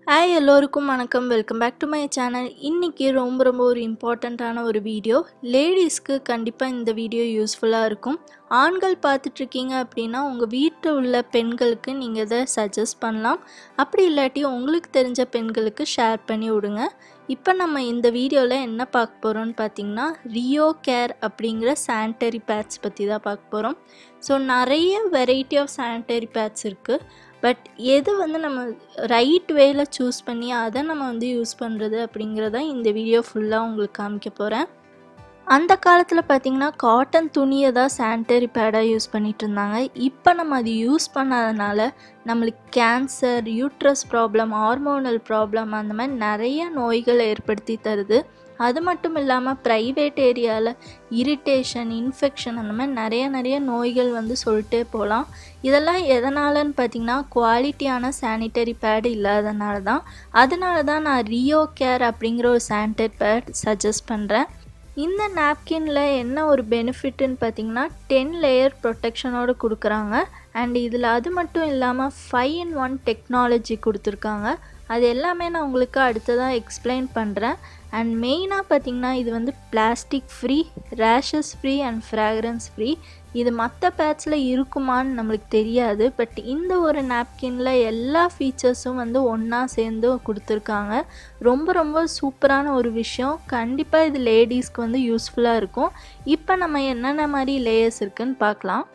hi எல்லோருக்கும் வணக்கம் welcome back to my channel இன்றைக்கி ரொம்ப ரொம்ப ஒரு இம்பார்ட்டண்ட்டான ஒரு வீடியோ லேடிஸ்க்கு கண்டிப்பாக இந்த வீடியோ யூஸ்ஃபுல்லாக இருக்கும் ஆண்கள் பார்த்துட்ருக்கீங்க அப்படின்னா உங்கள் வீட்டில் உள்ள பெண்களுக்கு நீங்கள் இதை சஜஸ்ட் பண்ணலாம் அப்படி இல்லாட்டி உங்களுக்கு தெரிஞ்ச பெண்களுக்கு ஷேர் பண்ணி விடுங்க இப்போ நம்ம இந்த வீடியோவில் என்ன பார்க்க போகிறோம்னு பார்த்தீங்கன்னா ரியோ கேர் அப்படிங்கிற சானிட்டரி பேட்ஸ் பற்றி தான் பார்க்க போகிறோம் ஸோ நிறைய வெரைட்டி ஆஃப் சானிட்டரி பேட்ஸ் இருக்குது பட் எது வந்து நம்ம ரைட் வேல சூஸ் பண்ணி அதை நம்ம வந்து யூஸ் பண்ணுறது அப்படிங்கிறத இந்த வீடியோ ஃபுல்லாக உங்களுக்கு காமிக்க போகிறேன் அந்த காலத்தில் பார்த்திங்கன்னா காட்டன் துணியை தான் சானிட்டரி பேடாக யூஸ் பண்ணிகிட்டு இருந்தாங்க இப்போ நம்ம அது யூஸ் பண்ணாதனால நம்மளுக்கு cancer uterus problem hormonal problem அந்த மாதிரி நிறைய நோய்கள் ஏற்படுத்தி தருது அது மட்டும் இல்லாமல் ப்ரைவேட் ஏரியாவில் இரிட்டேஷன் இன்ஃபெக்ஷன் அந்த மாதிரி நிறைய நிறைய நோய்கள் வந்து சொல்லிட்டே போகலாம் இதெல்லாம் எதனாலன்னு பார்த்தீங்கன்னா குவாலிட்டியான சானிட்டரி பேட் இல்லாதனால தான் அதனால தான் நான் ரியோ கேர் அப்படிங்கிற ஒரு சானிட்டரி பேட் சஜஸ்ட் பண்ணுறேன் இந்த நாப்கினில் என்ன ஒரு பெனிஃபிட்டுன்னு பார்த்தீங்கன்னா டென் லேயர் ப்ரொடெக்ஷனோடு கொடுக்குறாங்க அண்ட் இதில் அது மட்டும் இல்லாமல் ஃபைவ் இன் ஒன் டெக்னாலஜி கொடுத்துருக்காங்க அது எல்லாமே நான் உங்களுக்கு அடுத்ததாக எக்ஸ்பிளைன் பண்ணுறேன் அண்ட் மெயினாக பார்த்தீங்கன்னா இது வந்து plastic free rashes free and fragrance free இது மற்ற பேட்ஸில் இருக்குமான்னு நம்மளுக்கு தெரியாது பட் இந்த ஒரு நாப்கினில் எல்லா ஃபீச்சர்ஸும் வந்து ஒன்றா சேர்ந்து கொடுத்துருக்காங்க ரொம்ப ரொம்ப சூப்பரான ஒரு விஷயம் கண்டிப்பாக இது லேடிஸ்க்கு வந்து யூஸ்ஃபுல்லாக இருக்கும் இப்போ நம்ம என்னென்ன மாதிரி லேயர்ஸ் இருக்குன்னு பார்க்கலாம்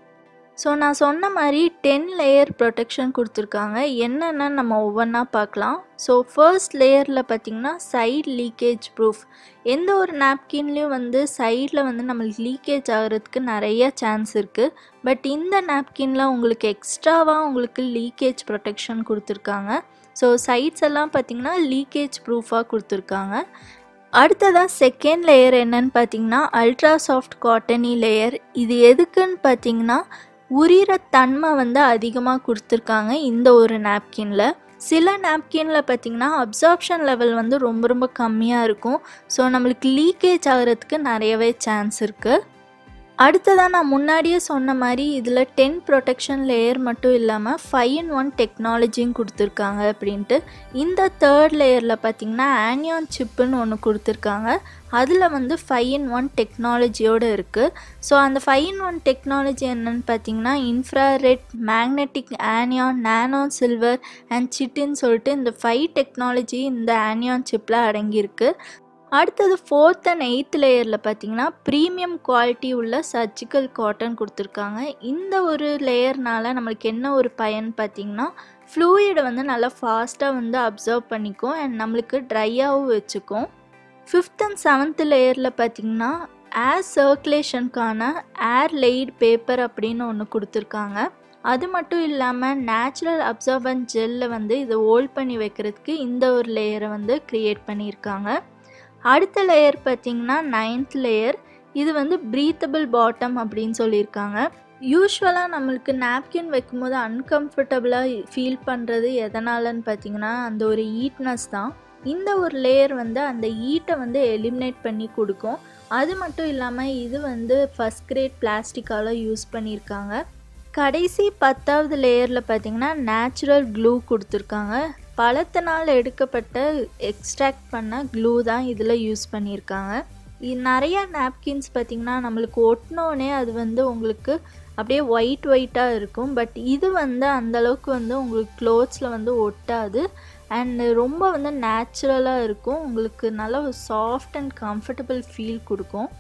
ஸோ நான் சொன்ன மாதிரி டென் லேயர் ப்ரொடெக்ஷன் கொடுத்துருக்காங்க என்னென்னு நம்ம ஒவ்வொன்றா பார்க்கலாம் ஸோ ஃபர்ஸ்ட் லேயரில் பார்த்திங்கன்னா சைட் லீக்கேஜ் ப்ரூஃப் எந்த ஒரு நாப்கின்லேயும் வந்து சைடில் வந்து நம்மளுக்கு லீக்கேஜ் ஆகிறதுக்கு நிறைய சான்ஸ் இருக்குது பட் இந்த நாப்கினில் உங்களுக்கு எக்ஸ்ட்ராவாக உங்களுக்கு லீக்கேஜ் ப்ரொடெக்ஷன் கொடுத்துருக்காங்க ஸோ சைட்ஸ் எல்லாம் பார்த்திங்கன்னா லீக்கேஜ் ப்ரூஃபாக கொடுத்துருக்காங்க அடுத்ததாக செகண்ட் லேயர் என்னன்னு பார்த்தீங்கன்னா அல்ட்ரா சாஃப்ட் காட்டனி லேயர் இது எதுக்குன்னு பார்த்தீங்கன்னா உரிகிற தன்மை வந்து அதிகமாக கொடுத்துருக்காங்க இந்த ஒரு நாப்கினில் சில நாப்கினில் பார்த்திங்கன்னா அப்சார்ப்ஷன் லெவல் வந்து ரொம்ப ரொம்ப கம்மியாக இருக்கும் ஸோ நம்மளுக்கு லீக்கேஜ் ஆகிறதுக்கு நிறையவே சான்ஸ் இருக்குது அடுத்ததாக நான் முன்னாடியே சொன்ன மாதிரி இதில் டென் ப்ரொடெக்ஷன் லேயர் மட்டும் இல்லாமல் ஃபைவ் இன் ஒன் டெக்னாலஜியும் கொடுத்துருக்காங்க அப்படின்ட்டு இந்த தேர்ட் லேயரில் பார்த்திங்கன்னா ஆனியான் சிப்புன்னு ஒன்று கொடுத்துருக்காங்க அதில் வந்து ஃபைவ் இன் ஒன் டெக்னாலஜியோடு இருக்குது ஸோ அந்த ஃபைவ் இன் ஒன் டெக்னாலஜி என்னென்னு பார்த்தீங்கன்னா infrared magnetic anion nano silver and சிட்டுன்னு சொல்லிட்டு இந்த ஃபைவ் டெக்னாலஜி இந்த ஆனியான் சிப்பில் அடங்கியிருக்கு அடுத்தது ஃபோர்த் அண்ட் எயித் லேயரில் பார்த்தீங்கன்னா ப்ரீமியம் குவாலிட்டி உள்ள சர்ஜிக்கல் காட்டன் கொடுத்துருக்காங்க இந்த ஒரு லேயர்னால நம்மளுக்கு என்ன ஒரு பயன் பார்த்தீங்கன்னா ஃப்ளூயிடை வந்து நல்லா ஃபாஸ்ட்டாக வந்து அப்சர்வ் பண்ணிக்கும் அண்ட் நம்மளுக்கு ட்ரையாகவும் வச்சுக்கும் ஃபிஃப்த் அண்ட் செவன்த் லேயரில் பார்த்தீங்கன்னா ஏர் சர்க்குலேஷனுக்கான ஏர் லைட் பேப்பர் அப்படின்னு ஒன்று கொடுத்துருக்காங்க அது மட்டும் இல்லாமல் நேச்சுரல் அப்சர்வன் ஜெல்லை வந்து இதை ஹோல்ட் பண்ணி வைக்கிறதுக்கு இந்த ஒரு லேயரை வந்து க்ரியேட் பண்ணியிருக்காங்க அடுத்த லேயர் பார்த்திங்கன்னா நைன்த் லேயர் இது வந்து ப்ரீத்தபிள் பாட்டம் அப்படின்னு சொல்லியிருக்காங்க யூஸ்வலாக நம்மளுக்கு நாப்கின் வைக்கும்போது அன்கம்ஃபர்டபுளாக ஃபீல் பண்ணுறது எதனாலன்னு பார்த்தீங்கன்னா அந்த ஒரு ஈட்னஸ் தான் இந்த ஒரு லேயர் வந்து அந்த ஈட்டை வந்து எலிமினேட் பண்ணி கொடுக்கும் அது மட்டும் இல்லாமல் இது வந்து ஃபஸ்ட் கிரேட் பிளாஸ்டிக்கால் யூஸ் பண்ணியிருக்காங்க கடைசி பத்தாவது லேயரில் பார்த்திங்கன்னா நேச்சுரல் க்ளூ கொடுத்துருக்காங்க பழத்தினால் எடுக்கப்பட்ட எக்ஸ்ட்ராக்ட் பண்ண க்ளூ தான் இதில் யூஸ் பண்ணியிருக்காங்க நிறைய நாப்கின்ஸ் பார்த்திங்கன்னா நம்மளுக்கு ஒட்டினோடனே அது வந்து உங்களுக்கு அப்படியே ஒயிட் ஒயிட்டாக இருக்கும் பட் இது வந்து அந்தளவுக்கு வந்து உங்களுக்கு க்ளோத்ஸில் வந்து ஒட்டாது அண்ட் ரொம்ப வந்து நேச்சுரலாக இருக்கும் உங்களுக்கு நல்ல ஒரு சாஃப்ட் அண்ட் கம்ஃபர்டபுள் ஃபீல் கொடுக்கும்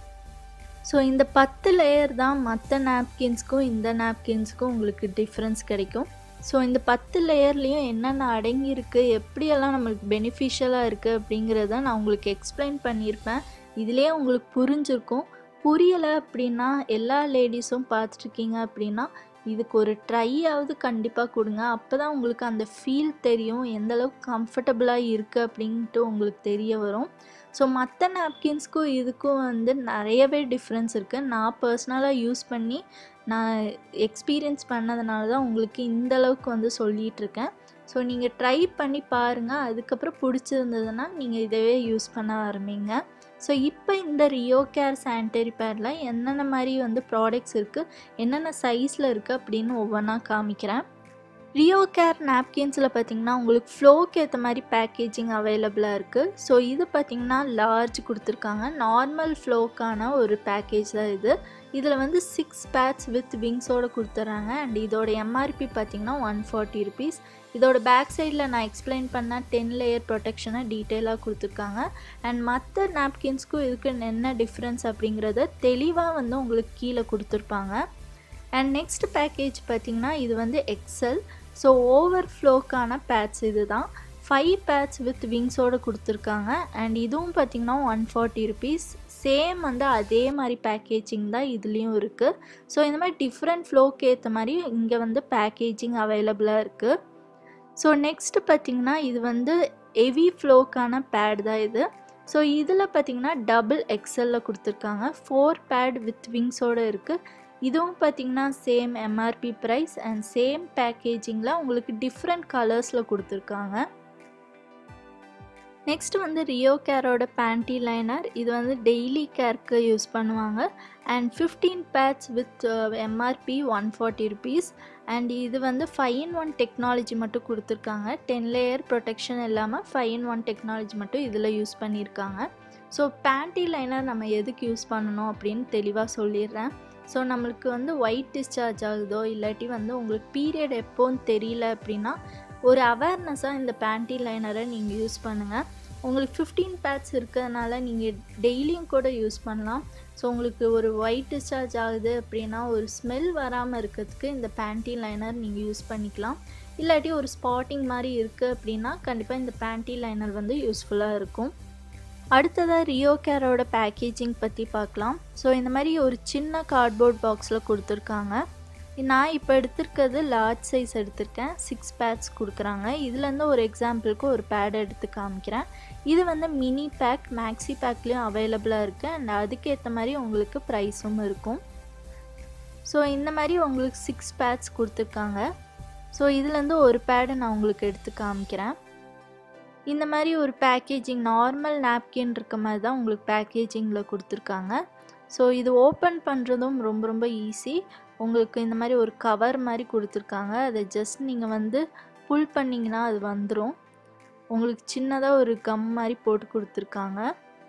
ஸோ இந்த பத்து லேயர் தான் மற்ற நாப்கின்ஸ்க்கும் இந்த நாப்கின்ஸ்க்கும் உங்களுக்கு டிஃப்ரென்ஸ் கிடைக்கும் ஸோ இந்த பத்து லேயர்லேயும் என்னென்ன அடங்கியிருக்கு எப்படியெல்லாம் நம்மளுக்கு பெனிஃபிஷியலாக இருக்குது அப்படிங்கிறத நான் உங்களுக்கு எக்ஸ்பிளைன் பண்ணியிருப்பேன் இதுலேயே உங்களுக்கு புரிஞ்சிருக்கும் புரியலை அப்படின்னா எல்லா லேடிஸும் பார்த்துட்ருக்கீங்க அப்படின்னா இதுக்கு ஒரு ட்ரையாவது கண்டிப்பாக கொடுங்க அப்போ தான் உங்களுக்கு அந்த ஃபீல் தெரியும் எந்தளவுக்கு கம்ஃபர்டபுளாக இருக்குது அப்படின்ட்டு உங்களுக்கு தெரிய வரும் ஸோ மற்ற நாப்கின்ஸ்க்கும் இதுக்கும் வந்து நிறையவே டிஃப்ரென்ஸ் இருக்குது நான் பர்சனலாக யூஸ் பண்ணி நான் எக்ஸ்பீரியன்ஸ் பண்ணதுனால தான் உங்களுக்கு இந்த அளவுக்கு வந்து சொல்லிகிட்ருக்கேன் ஸோ நீங்கள் ட்ரை பண்ணி பாருங்கள் அதுக்கப்புறம் பிடிச்சிருந்ததுன்னா நீங்கள் இதவே யூஸ் பண்ண ஆரம்பிங்க ஸோ இப்போ இந்த ரியோ கேர் சானிட்டரி பேடில் என்னென்ன மாதிரி வந்து ப்ராடக்ட்ஸ் இருக்குது என்னென்ன சைஸில் இருக்குது அப்படின்னு ஒவ்வொன்றா காமிக்கிறேன் ரியோ கேர் நாப்கின்ஸில் பார்த்தீங்கன்னா உங்களுக்கு ஃப்ளோக்கு ஏற்ற மாதிரி பேக்கேஜிங் அவைலபிளாக இருக்குது ஸோ இது பார்த்தீங்கன்னா லார்ஜ் கொடுத்துருக்காங்க நார்மல் ஃப்ளோக்கான ஒரு பேக்கேஜ் தான் இது இதில் வந்து சிக்ஸ் பேட்ஸ் வித் விங்ஸோடு கொடுத்துட்றாங்க அண்ட் இதோட எம்ஆர்பி பார்த்தீங்கன்னா ஒன் ஃபார்ட்டி ருபீஸ் இதோட பேக் சைடில் நான் எக்ஸ்பிளைன் பண்ண டென் லேயர் ப்ரொடெக்ஷனை டீட்டெயிலாக கொடுத்துருக்காங்க அண்ட் மற்ற நாப்கின்ஸ்க்கும் இதுக்கு என்ன டிஃப்ரென்ஸ் அப்படிங்கிறத தெளிவாக வந்து உங்களுக்கு கீழே கொடுத்துருப்பாங்க அண்ட் நெக்ஸ்ட் பேக்கேஜ் பார்த்திங்கன்னா இது வந்து எக்ஸல் ஸோ ஓவர் ஃப்ளோக்கான பேட்ஸ் இது தான் ஃபைவ் பேட்ஸ் வித் விங்ஸோடு கொடுத்துருக்காங்க அண்ட் இதுவும் பார்த்திங்கன்னா ஒன் ஃபார்ட்டி ருபீஸ் சேம் வந்து அதே மாதிரி பேக்கேஜிங் தான் இதுலேயும் இருக்குது ஸோ இந்த மாதிரி டிஃப்ரெண்ட் ஃப்ளோக்கு ஏற்ற மாதிரி இங்கே வந்து பேக்கேஜிங் அவைலபிளாக இருக்குது ஸோ நெக்ஸ்ட்டு பார்த்திங்கன்னா இது வந்து ஹெவி ஃப்ளோக்கான பேட் தான் இது ஸோ இதில் பார்த்திங்கன்னா டபுள் எக்ஸலில் கொடுத்துருக்காங்க ஃபோர் பேட் வித் விங்ஸோடு இருக்குது இதுவும் பார்த்திங்கன்னா same MRP price and same பேக்கேஜிங்கில் உங்களுக்கு டிஃப்ரெண்ட் கலர்ஸில் கொடுத்துருக்காங்க நெக்ஸ்ட் வந்து ரியோ கேரோட பேண்டி லைனர் இது வந்து டெய்லி கேருக்கு யூஸ் பண்ணுவாங்க and fifteen pads with MRP one forty rupees and இது வந்து ஃபைவ் இன் ஒன் டெக்னாலஜி மட்டும் கொடுத்துருக்காங்க டென் லேயர் ப்ரொடெக்ஷன் இல்லாமல் ஃபைவ் இன் ஒன் டெக்னாலஜி மட்டும் இதில் யூஸ் பண்ணியிருக்காங்க ஸோ பேண்டி லைனர் நம்ம எதுக்கு யூஸ் பண்ணணும் அப்படின்னு தெளிவாக சொல்லிடுறேன் ஸோ நம்மளுக்கு வந்து ஒயிட் டிஸ்சார்ஜ் ஆகுதோ இல்லாட்டி வந்து உங்களுக்கு பீரியட் எப்போன்னு தெரியல அப்படின்னா ஒரு அவேர்னஸாக இந்த பேண்டி லைனரை நீங்கள் யூஸ் பண்ணுங்கள் உங்களுக்கு ஃபிஃப்டீன் பேட்ஸ் இருக்கிறதுனால நீங்கள் டெய்லியும் கூட யூஸ் பண்ணலாம் ஸோ உங்களுக்கு ஒரு ஒயிட் டிஸ்சார்ஜ் ஆகுது அப்படின்னா ஒரு ஸ்மெல் வராமல் இருக்கிறதுக்கு இந்த பேண்டி லைனர் நீங்கள் யூஸ் பண்ணிக்கலாம் இல்லாட்டி ஒரு ஸ்பாட்டிங் மாதிரி இருக்குது அப்படின்னா கண்டிப்பாக இந்த பேண்டி லைனர் வந்து யூஸ்ஃபுல்லாக இருக்கும் அடுத்ததாக ரியோ கேரோட பேக்கேஜிங் பற்றி பார்க்கலாம் ஸோ இந்த மாதிரி ஒரு சின்ன கார்ட்போர்ட் பாக்ஸில் கொடுத்துருக்காங்க நான் இப்போ எடுத்திருக்கிறது லார்ஜ் சைஸ் எடுத்திருக்கேன் சிக்ஸ் பேட்ஸ் கொடுக்குறாங்க இதுலேருந்து ஒரு எக்ஸாம்பிளுக்கு ஒரு பேட் எடுத்து காமிக்கிறேன் இது வந்து மினி பேக் மேக்ஸி பேக்லேயும் அவைலபிளாக இருக்குது அண்ட் அதுக்கேற்ற மாதிரி உங்களுக்கு ப்ரைஸும் இருக்கும் ஸோ இந்த மாதிரி உங்களுக்கு சிக்ஸ் பேட்ஸ் கொடுத்துருக்காங்க ஸோ இதுலேருந்து ஒரு பேடை நான் உங்களுக்கு எடுத்து காமிக்கிறேன் இந்த மாதிரி ஒரு பேக்கேஜிங் நார்மல் நாப்கின் இருக்க மாதிரி தான் உங்களுக்கு பேக்கேஜிங்கில் கொடுத்துருக்காங்க ஸோ இது ஓப்பன் பண்ணுறதும் ரொம்ப ரொம்ப ஈஸி உங்களுக்கு இந்த மாதிரி ஒரு கவர் மாதிரி கொடுத்துருக்காங்க அதை ஜஸ்ட் நீங்கள் வந்து புல் பண்ணிங்கன்னா அது வந்துடும் உங்களுக்கு சின்னதாக ஒரு கம் மாதிரி போட்டு கொடுத்துருக்காங்க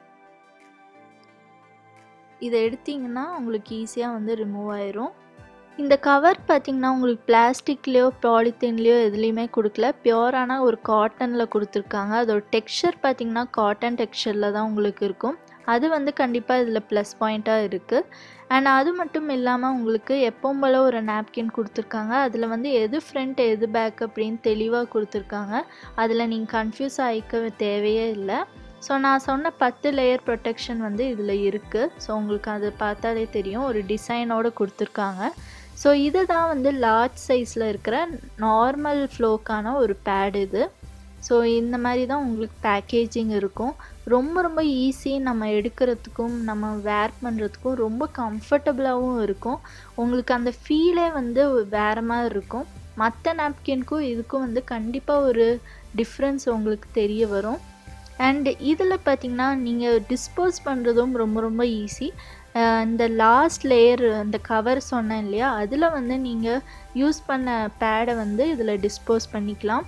இதை எடுத்திங்கன்னா உங்களுக்கு ஈஸியாக வந்து ரிமூவ் ஆயிரும் இந்த கவர் பார்த்திங்கன்னா உங்களுக்கு பிளாஸ்டிக்லேயோ பாலித்தீன்லேயோ எதுலேயுமே கொடுக்கல பியோரான ஒரு காட்டனில் கொடுத்துருக்காங்க அதோட டெக்ஸ்சர் பார்த்திங்கன்னா காட்டன் டெக்ஸ்சரில் தான் உங்களுக்கு இருக்கும் அது வந்து கண்டிப்பாக இதில் ப்ளஸ் பாயிண்ட்டாக இருக்குது அண்ட் அது மட்டும் இல்லாமல் உங்களுக்கு எப்பவும் போல் ஒரு நாப்கின் கொடுத்துருக்காங்க அதில் வந்து எது ஃப்ரண்ட் எது பேக் அப்படின்னு தெளிவாக கொடுத்துருக்காங்க அதில் நீங்கள் கன்ஃபியூஸ் ஆகிக்க தேவையே இல்லை ஸோ நான் சொன்ன பத்து லேயர் ப்ரொடெக்ஷன் வந்து இதில் இருக்குது ஸோ உங்களுக்கு அது பார்த்தாலே தெரியும் ஒரு டிசைனோடு கொடுத்துருக்காங்க ஸோ இது தான் வந்து லார்ஜ் சைஸில் இருக்கிற நார்மல் ஃப்ளோக்கான ஒரு பேட் இது ஸோ இந்த மாதிரி தான் உங்களுக்கு பேக்கேஜிங் இருக்கும் ரொம்ப ரொம்ப ஈஸி நம்ம எடுக்கிறதுக்கும் நம்ம வேர் பண்ணுறதுக்கும் ரொம்ப கம்ஃபர்டபுளாகவும் இருக்கும் உங்களுக்கு அந்த ஃபீலே வந்து வேறு மாதிரி இருக்கும் மற்ற நாப்கின்க்கும் இதுக்கும் வந்து கண்டிப்பாக ஒரு டிஃப்ரென்ஸ் உங்களுக்கு தெரிய வரும் அண்ட் இதில் பார்த்திங்கன்னா நீங்கள் டிஸ்போஸ் பண்ணுறதும் ரொம்ப ரொம்ப ஈஸி இந்த லாஸ்ட் லேயர் அந்த கவர் சொன்னேன் இல்லையா அதில் வந்து நீங்கள் யூஸ் பண்ண பேடை வந்து இதில் டிஸ்போஸ் பண்ணிக்கலாம்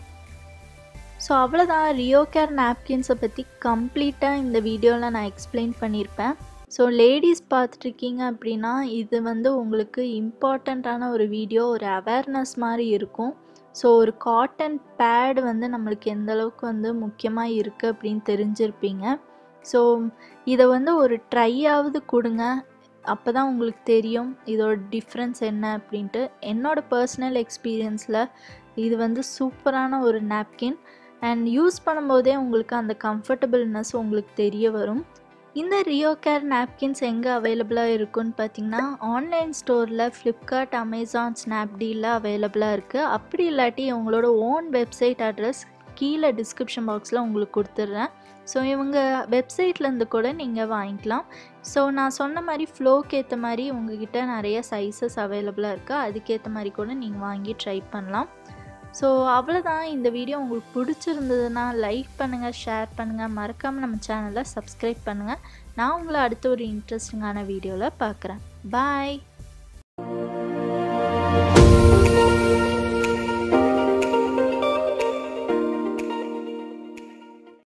ஸோ அவ்வளோதான் ரியோ கேர் நாப்கின்ஸை பற்றி கம்ப்ளீட்டாக இந்த வீடியோவில் நான் எக்ஸ்பிளைன் பண்ணியிருப்பேன் ஸோ லேடிஸ் பார்த்துட்ருக்கீங்க அப்படின்னா இது வந்து உங்களுக்கு இம்பார்ட்டண்ட்டான ஒரு வீடியோ ஒரு அவேர்னஸ் மாதிரி இருக்கும் ஸோ ஒரு காட்டன் பேட் வந்து நம்மளுக்கு எந்த அளவுக்கு வந்து முக்கியமாக இருக்குது அப்படின்னு தெரிஞ்சிருப்பீங்க ஸோ இதை வந்து ஒரு ட்ரையாவது கொடுங்க அப்போ தான் உங்களுக்கு தெரியும் இதோட டிஃப்ரென்ஸ் என்ன அப்படின்ட்டு என்னோடய பர்சனல் எக்ஸ்பீரியன்ஸில் இது வந்து சூப்பரான ஒரு நாப்கின் அண்ட் யூஸ் பண்ணும்போதே உங்களுக்கு அந்த கம்ஃபர்டபுள்னஸ் உங்களுக்கு தெரிய வரும் இந்த ரியோ கேர் நாப்கின்ஸ் எங்கே அவைலபிளாக இருக்குன்னு பார்த்தீங்கன்னா ஆன்லைன் ஸ்டோரில் ஃப்ளிப்கார்ட் அமேசான் ஸ்னாப்டீலில் அவைலபிளாக இருக்குது அப்படி இல்லாட்டி உங்களோட ஓன் வெப்சைட் அட்ரஸ் கீழே டிஸ்கிரிப்ஷன் பாக்ஸில் உங்களுக்கு கொடுத்துட்றேன் ஸோ இவங்க வெப்சைட்லேருந்து கூட நீங்கள் வாங்கிக்கலாம் ஸோ நான் சொன்ன மாதிரி ஃப்ளோக்கு ஏற்ற மாதிரி உங்ககிட்ட நிறைய சைஸஸ் அவைலபிளாக இருக்குது அதுக்கேற்ற மாதிரி கூட நீங்கள் வாங்கி ட்ரை பண்ணலாம் ஸோ அவ்வளோதான் இந்த வீடியோ உங்களுக்கு பிடிச்சிருந்ததுன்னா லைக் பண்ணுங்கள் ஷேர் பண்ணுங்கள் மறக்காமல் நம்ம சேனலை சப்ஸ்கிரைப் பண்ணுங்கள் நான் உங்களை அடுத்த ஒரு இன்ட்ரெஸ்டிங்கான வீடியோவில் பார்க்குறேன் பாய்